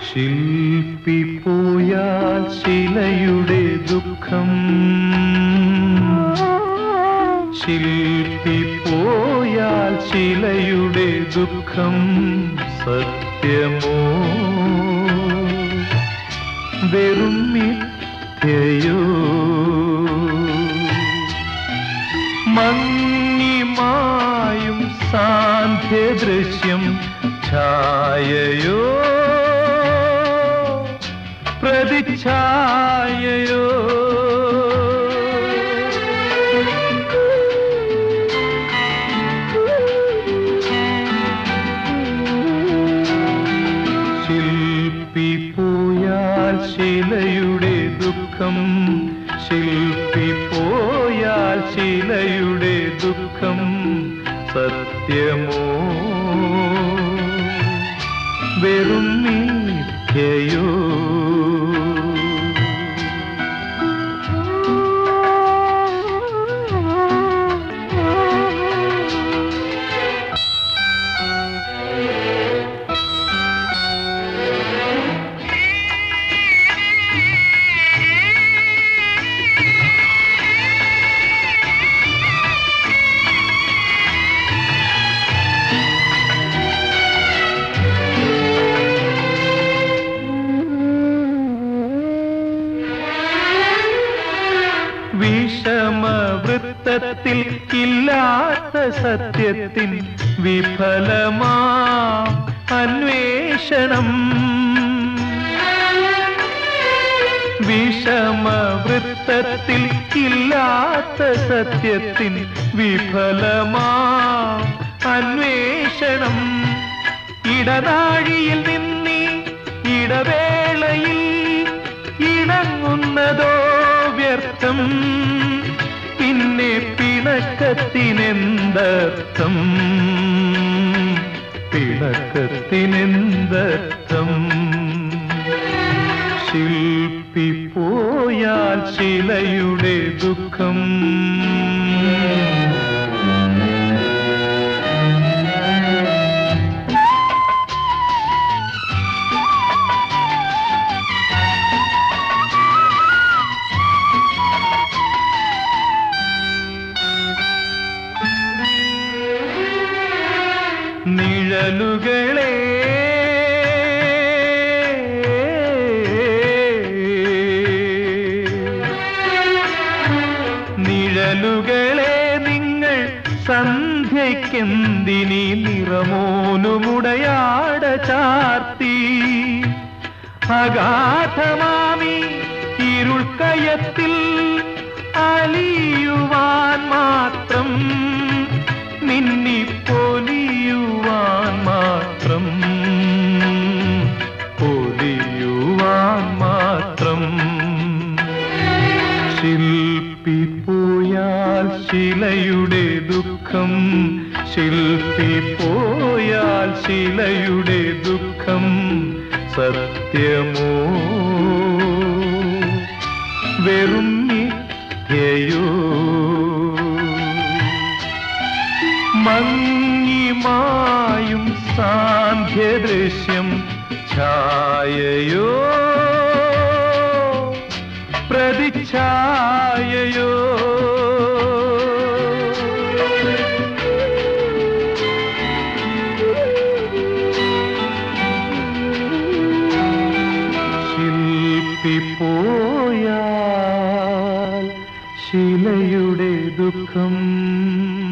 ശില്പി പോയാൽ ശിലയുടെ ദുഃഖം ശില്പി പോയാൽ ശിലയുടെ ദുഃഖം സത്യമോ വെറും മിഥ്യയോ മങ്ങിമായും സാന്ധ്യദൃശ്യം ഛായയോ പ്രതിച്ഛായയോ ശില്പി പോയാൽ ശിലയുടെ ദുഃഖം ശില്പി പോയാൽ ശിലയുടെ ദുഃഖം സത്യമോ വെറും മിഥ്യയോ വിഷമവൃത്തത്തിൽ ഇല്ലാത്ത സത്യത്തിൻ വിഫലമാ അന്വേഷണം വിഷമവൃത്തത്തിൽ ഇല്ലാത്ത സത്യത്തിൻ വിഫലമാ അന്വേഷണം ഇടനാഴിയിൽ നിന്നീ ഇടവേളയിൽ ഇണങ്ങുന്നതോ വ്യർത്ഥം പിന്നെ പിണക്കത്തിനെന്തർത്ഥം പിണക്കത്തിനെന്തർത്ഥം ശില്പി പോയാൽ ശിലയുടെ ദുഃഖം നിഴലുകളെ നിഴലുകളെ നിങ്ങൾ സന്ധ്യയ്ക്കെന്തിനി നിറമോനുമുടയാട ചാർത്തി അഗാധമാമി ഇരുൾക്കയത്തിൽ അലിയുവാൻ മാത്രം മിന്നി പൊലിയുവാൻ മാത്രം പൊലിയുവാൻ മാത്രം ശില്പി പോയാൽ ശിലയുടെ ദുഃഖം ശില്പി പോയാൽ ശിലയുടെ ദുഃഖം സത്യമോ വെറും മിഥ്യയോ മങ്ങിമായും സാന്ധ്യദൃശ്യം ഛായയോ പ്രതിച്ഛായയോ ശില്പി പോയാൽ ശിലയുടെ ദുഃഖം